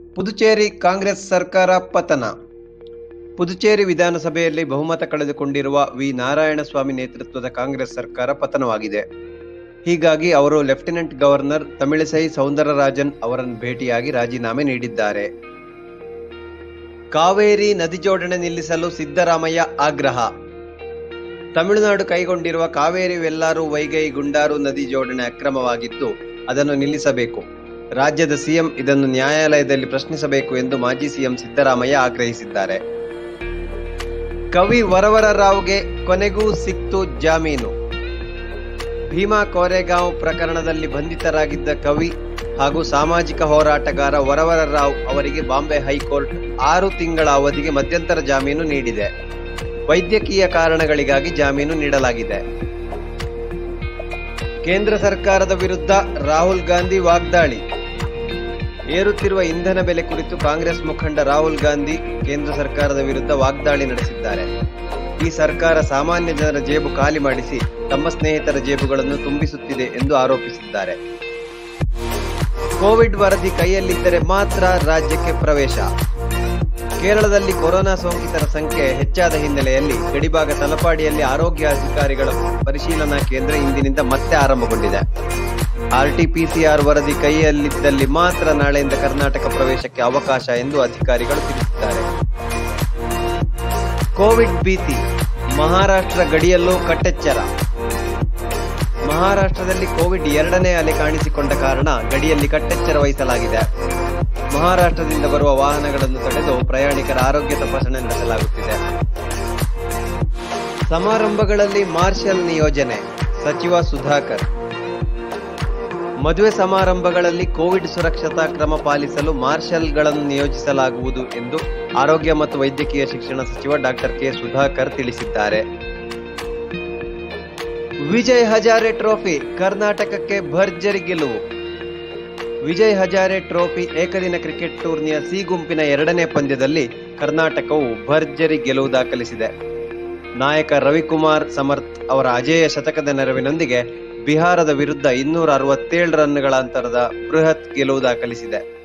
ಪುದುಚೇರಿ ಕಾಂಗ್ರೆಸ್ ಸರ್ಕಾರ ಪತನ ಪುದುಚೇರಿ ವಿಧಾನಸಭೆಯಲ್ಲಿ ಬಹುಮತ ಕಳೆದುಕೊಂಡಿರುವ ವಿ ನಾರಾಯಣಸ್ವಾಮಿ ನೇತೃತ್ವದ ಕಾಂಗ್ರೆಸ್ ಸರ್ಕಾರ ಪತನವಾಗಿದೆ ಹೀಗಾಗಿ ಅವರು ಲೆಫ್ಟಿನೆಂಟ್ ಗವರ್ನರ್ ತಮಿಳಿಸೈ ಸೌಂದರರಾಜನ್ ಅವರನ್ನು ಭೇಟಿಯಾಗಿ ರಾಜೀನಾಮೆ ನೀಡಿದ್ದಾರೆ ಕಾವೇರಿ ನದಿ ಜೋಡಣೆ ನಿಲ್ಲಿಸಲು ಸಿದ್ದರಾಮಯ್ಯ ಆಗ್ರಹ ತಮಿಳುನಾಡು ಕೈಗೊಂಡಿರುವ ಕಾವೇರಿ ವೆಲ್ಲಾರು ವೈಗೈ ಗುಂಡಾರು ನದಿ ಜೋಡಣೆ ಅಕ್ರಮವಾಗಿದ್ದು ಅದನ್ನು ನಿಲ್ಲಿಸಬೇಕು ರಾಜ್ಯದ ಸಿಎಂ ಇದನ್ನು ನ್ಯಾಯಾಲಯದಲ್ಲಿ ಪ್ರಶ್ನಿಸಬೇಕು ಎಂದು ಮಾಜಿ ಸಿಎಂ ಸಿದ್ದರಾಮಯ್ಯ ಆಗ್ರಹಿಸಿದ್ದಾರೆ ಕವಿ ವರವರ ರಾವ್ಗೆ ಕೊನೆಗೂ ಸಿಕ್ತು ಜಾಮೀನು ಭೀಮಾ ಕೋರೆಗಾಂವ್ ಪ್ರಕರಣದಲ್ಲಿ ಬಂಧಿತರಾಗಿದ್ದ ಕವಿ ಹಾಗೂ ಸಾಮಾಜಿಕ ಹೋರಾಟಗಾರ ವರವರ ರಾವ್ ಅವರಿಗೆ ಬಾಂಬೆ ಹೈಕೋರ್ಟ್ ಆರು ತಿಂಗಳ ಅವಧಿಗೆ ಮಧ್ಯಂತರ ಜಾಮೀನು ನೀಡಿದೆ ವೈದ್ಯಕೀಯ ಕಾರಣಗಳಿಗಾಗಿ ಜಾಮೀನು ನೀಡಲಾಗಿದೆ ಕೇಂದ್ರ ಸರ್ಕಾರದ ವಿರುದ್ಧ ರಾಹುಲ್ ಗಾಂಧಿ ವಾಗ್ದಾಳಿ ಏರುತ್ತಿರುವ ಇಂಧನ ಬೆಲೆ ಕುರಿತು ಕಾಂಗ್ರೆಸ್ ಮುಖಂಡ ರಾಹುಲ್ ಗಾಂಧಿ ಕೇಂದ್ರ ಸರ್ಕಾರದ ವಿರುದ್ಧ ವಾಗ್ದಾಳಿ ನಡೆಸಿದ್ದಾರೆ ಈ ಸರ್ಕಾರ ಸಾಮಾನ್ಯ ಜನರ ಜೇಬು ಖಾಲಿ ಮಾಡಿಸಿ ತಮ್ಮ ಸ್ನೇಹಿತರ ಜೇಬುಗಳನ್ನು ತುಂಬಿಸುತ್ತಿದೆ ಎಂದು ಆರೋಪಿಸಿದ್ದಾರೆ ಕೋವಿಡ್ ವರದಿ ಕೈಯಲ್ಲಿದ್ದರೆ ಮಾತ್ರ ರಾಜ್ಯಕ್ಕೆ ಪ್ರವೇಶ ಕೇರಳದಲ್ಲಿ ಕೊರೋನಾ ಸೋಂಕಿತರ ಸಂಖ್ಯೆ ಹೆಚ್ಚಾದ ಹಿನ್ನೆಲೆಯಲ್ಲಿ ಗಡಿಭಾಗ ತಲಪಾಡಿಯಲ್ಲಿ ಆರೋಗ್ಯ ಅಧಿಕಾರಿಗಳ ಪರಿಶೀಲನಾ ಕೇಂದ್ರ ಇಂದಿನಿಂದ ಮತ್ತೆ ಆರಂಭಗೊಂಡಿದೆ ಆರ್ಟಿಪಿಸಿಆರ್ ವರದಿ ಕೈಯಲ್ಲಿದ್ದಲ್ಲಿ ಮಾತ್ರ ನಾಳೆಯಿಂದ ಕರ್ನಾಟಕ ಪ್ರವೇಶಕ್ಕೆ ಅವಕಾಶ ಎಂದು ಅಧಿಕಾರಿಗಳು ತಿಳಿಸಿದ್ದಾರೆ ಕೋವಿಡ್ ಭೀತಿ ಮಹಾರಾಷ್ಟ್ರ ಗಡಿಯಲ್ಲೂ ಕಟ್ಟೆಚ್ಚರ ಮಹಾರಾಷ್ಟ್ರದಲ್ಲಿ ಕೋವಿಡ್ ಎರಡನೇ ಅಲೆ ಕಾಣಿಸಿಕೊಂಡ ಕಾರಣ ಗಡಿಯಲ್ಲಿ ಕಟ್ಟೆಚ್ಚರ ವಹಿಸಲಾಗಿದೆ ಮಹಾರಾಷ್ಟ್ರದಿಂದ ಬರುವ ವಾಹನಗಳನ್ನು ತಡೆದು ಪ್ರಯಾಣಿಕರ ಆರೋಗ್ಯ ತಪಾಸಣೆ ನಡೆಸಲಾಗುತ್ತಿದೆ ಸಮಾರಂಭಗಳಲ್ಲಿ ಮಾರ್ಷಲ್ ನಿಯೋಜನೆ ಸಚಿವ ಸುಧಾಕರ್ ಮದುವೆ ಸಮಾರಂಭಗಳಲ್ಲಿ ಕೋವಿಡ್ ಸುರಕ್ಷತಾ ಕ್ರಮ ಪಾಲಿಸಲು ಮಾರ್ಷಲ್ಗಳನ್ನು ನಿಯೋಜಿಸಲಾಗುವುದು ಎಂದು ಆರೋಗ್ಯ ಮತ್ತು ವೈದ್ಯಕೀಯ ಶಿಕ್ಷಣ ಸಚಿವ ಡಾಕ್ಟರ್ ಕೆ ಸುಧಾಕರ್ ತಿಳಿಸಿದ್ದಾರೆ ವಿಜಯ್ ಹಜಾರೆ ಟ್ರೋಫಿ ಕರ್ನಾಟಕಕ್ಕೆ ಭರ್ಜರಿ ಗೆಲುವು ವಿಜಯ್ ಹಜಾರೆ ಟ್ರೋಫಿ ಏಕದಿನ ಕ್ರಿಕೆಟ್ ಟೂರ್ನಿಯ ಸಿ ಗುಂಪಿನ ಎರಡನೇ ಪಂದ್ಯದಲ್ಲಿ ಕರ್ನಾಟಕವು ಭರ್ಜರಿ ಗೆಲುವು ದಾಖಲಿಸಿದೆ ನಾಯಕ ರವಿಕುಮಾರ್ ಸಮರ್ಥ್ ಅವರ ಅಜೇಯ ಶತಕದ ನೆರವಿನೊಂದಿಗೆ ಬಿಹಾರದ ವಿರುದ್ಧ ಇನ್ನೂರ ಅರವತ್ತೇಳು ರನ್ಗಳ ಅಂತರದ ಬೃಹತ್ ಗೆಲುವು ದಾಖಲಿಸಿದೆ